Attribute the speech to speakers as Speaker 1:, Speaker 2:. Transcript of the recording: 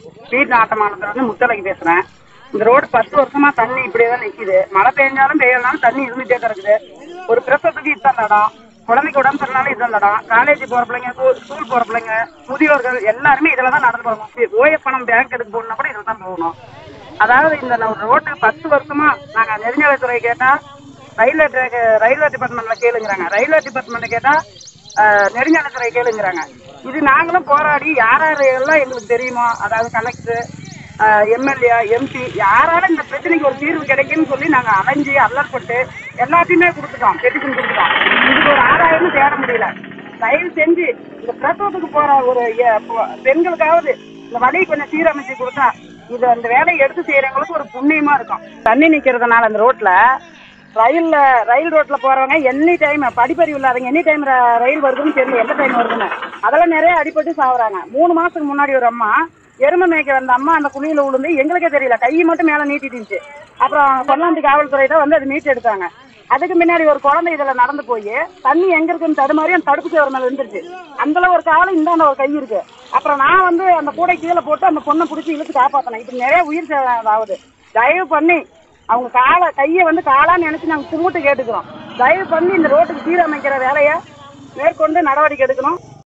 Speaker 1: வீட்டு நாட்டமானத்துல இருந்து முத்தலைக்கு பேசுறேன் இந்த ரோடு பத்து வருஷமா தண்ணி இப்படியே தான் நிக்குது மழை பெஞ்சாலும் பெய்யலனாலும் தண்ணி இருந்துட்டே கிடக்குது ஒரு பிரசவத்துக்கு இதான் இடம் குழந்தைக்கு உடம்பு சரினாலும் இதான் இடம் காலேஜ் போற பிள்ளைங்க ஸ்கூல் ஸ்கூல் போற பிள்ளைங்க முதியோர்கள் எல்லாருமே இதுல தான் நடந்து போகணும் ஓஎஃப் பணம் பேங்க் எடுக்க போகணும்னா கூட இதுல தான் போகணும் அதாவது இந்த நம்ம ரோட்டு பத்து வருஷமா நாங்க நெடுஞ்சாலைத்துறை கேட்டா ரயில்வே ட்ராக் ரயில்வே டிபார்ட்மெண்ட்ல கேளுங்கிறாங்க ரயில்வே டிபார்ட்மெண்ட்ல கேட்டா அஹ், நெடுஞ்சாலைத்துறை கேளுங்கிறாங்க இது நாங்களும் போராடி யார் யார் எல்லாம் எங்களுக்கு தெரியுமோ அதாவது கலெக்டர் எம்எல்ஏ எம்பி யாரால இந்த பிரச்சனைக்கு ஒரு தீர்வு கிடைக்குன்னு சொல்லி நாங்க அலைஞ்சு அல்லற்பட்டு எல்லாத்தையுமே கொடுத்துட்டோம் பெட்டிஷன் கொடுத்துட்டோம் இதுக்கு ஒரு ஆதாயமும் தேட முடியல தயவு செஞ்சு இந்த பிரசவத்துக்கு போற ஒரு எ- பொ- பெண்களுக்காவது இந்த வழியை கொஞ்சம் சீரமைச்சு கொடுத்தா இது அந்த வேலையை எடுத்து செய்யறவங்களுக்கு ஒரு புண்ணியமா இருக்கும் தண்ணி நிக்கிறதுனால அந்த ரோட்ல ரயில்ல ரயில் ரோட்ல போறவங்க எனி டைம் படிப்பறிவு இல்லாதவங்க எனி டைம் ரயில் வருதுன்னு தெரியல எந்த டைம் வருதுன்னு அதெல்லாம் நிறைய அடிபட்டு சாகுறாங்க மூணு மாசத்துக்கு முன்னாடி ஒரு அம்மா எருமை மேய்க்க வந்த அம்மா அந்த குழியில விழுந்து எங்களுக்கே தெரியல கை மட்டும் மேல நீட்டிட்டு இருந்துச்சு அப்புறம் கொல்லாந்தி காவல்துறை தான் வந்து அது மீட்டு எடுத்தாங்க அதுக்கு முன்னாடி ஒரு குழந்தை இதுல நடந்து போய் தண்ணி எங்க இருக்குன்னு தடுமாறி அந்த தடுப்பு சேவர் மேல இருந்துருச்சு அந்தல ஒரு காலம் இந்தாண்ட ஒரு கை இருக்கு அப்புறம் நான் வந்து அந்த கூடை கீழே போட்டு அந்த பொண்ணை பிடிச்சி இழுத்து காப்பாத்தினேன் இப்படி நிறைய உயிர் சேதம் ஆகுது தயவு பண்ணி அவங்க காலை கையை வந்து காலான்னு நினைச்சு நாங்க கும்பிட்டு கேட்டுக்கிறோம் தயவு பண்ணி இந்த ரோட்டுக்கு சீரமைக்கிற வேலையை மேற்கொண்டு நடவடிக்கை எடுக்கணும்